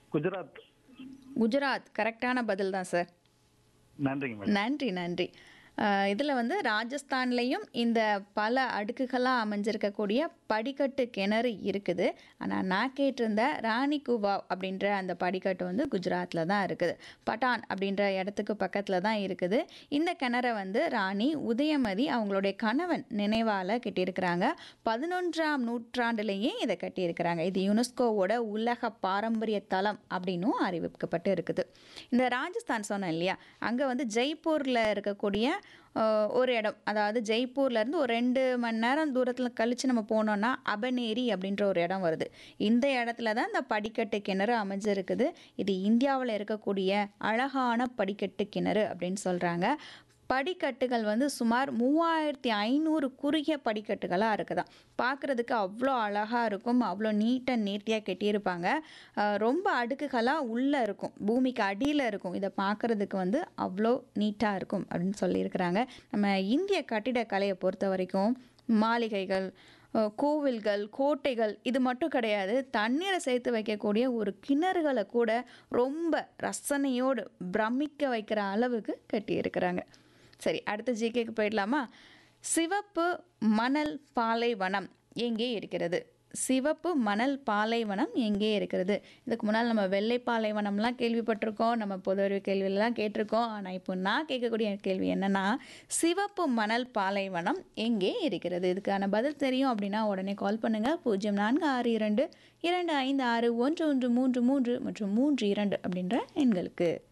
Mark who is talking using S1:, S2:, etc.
S1: குஜராத்
S2: குஜராத் கரெக்டான பதில் தான் சார்
S1: நன்றிங்க மேடம்
S2: நன்றி நன்றி இதில் வந்து ராஜஸ்தான்லேயும் இந்த பல அடுக்குகளாக அமைஞ்சிருக்கக்கூடிய படிக்கட்டு கிணறு இருக்குது ஆனால் நான் கேட்டிருந்த ராணி குவா அப்படின்ற அந்த படிக்கட்டு வந்து குஜராத்தில் தான் இருக்குது பட்டான் அப்படின்ற இடத்துக்கு பக்கத்தில் தான் இருக்குது இந்த கிணறை வந்து ராணி உதயமதி அவங்களுடைய கணவன் நினைவால் கட்டியிருக்கிறாங்க பதினொன்றாம் நூற்றாண்டுலேயே இதை கட்டியிருக்கிறாங்க இது யுனெஸ்கோவோட உலக பாரம்பரிய தலம் அப்படின்னும் அறிவிக்கப்பட்டு இருக்குது இந்த ராஜஸ்தான் சொன்னேன் இல்லையா அங்கே வந்து ஜெய்ப்பூரில் இருக்கக்கூடிய அஹ், ஒரு இடம் அதாவது ஜெய்ப்பூர்லேருந்து ஒரு ரெண்டு மணி நேரம் தூரத்தில் கழித்து நம்ம போனோம்னா அபநேரி அப்படின்ற ஒரு இடம் வருது இந்த இடத்துல தான் இந்த படிக்கட்டு கிணறு அமைஞ்சிருக்குது இது இந்தியாவில் இருக்கக்கூடிய அழகான படிக்கட்டு கிணறு அப்படின்னு சொல்கிறாங்க படிக்கட்டுகள் வந்து சுமார் மூவாயிரத்தி ஐநூறு குறுகிய படிக்கட்டுகளாக இருக்குதாம் பார்க்குறதுக்கு அவ்வளோ அழகாக இருக்கும் அவ்வளோ நீட் அண்ட் நேர்த்தியாக கட்டியிருப்பாங்க அஹ் ரொம்ப அடுக்குகளாக உள்ளே இருக்கும் பூமிக்கு அடியில் இருக்கும் இதை பார்க்குறதுக்கு வந்து அவ்வளோ நீட்டாக இருக்கும் அப்படின்னு சொல்லியிருக்கிறாங்க நம்ம இந்திய கட்டிடக்கலையை பொறுத்த வரைக்கும் மாளிகைகள் அஹ் கோவில்கள் கோட்டைகள் இது மட்டும் கிடையாது தண்ணீரை சேர்த்து வைக்கக்கூடிய ஒரு கிணறுகளை கூட ரொம்ப ரசனையோடு பிரமிக்க வைக்கிற அளவுக்கு கட்டியிருக்கிறாங்க சரி அடுத்த ஜிகேக்கு போயிடலாமா சிவப்பு மணல் பாலைவனம் எங்கே இருக்கிறது சிவப்பு மணல் பாலைவனம் எங்கே இருக்கிறது இதுக்கு முன்னால் நம்ம வெள்ளை பாலைவனம்லாம் கேள்விப்பட்டிருக்கோம் நம்ம பொது அறிவு கேள்வியெல்லாம் கேட்டிருக்கோம் ஆனால் இப்போ நான் கேட்கக்கூடிய கேள்வி என்னன்னா சிவப்பு மணல் பாலைவனம் எங்கே இருக்கிறது இதுக்கான பதில் தெரியும் அப்படின்னா உடனே கால் பண்ணுங்கள் பூஜ்ஜியம் நான்கு ஆறு இரண்டு இரண்டு ஐந்து ஆறு ஒன்று ஒன்று மூன்று மூன்று மற்றும் மூன்று இரண்டு அப்படின்ற எண்களுக்கு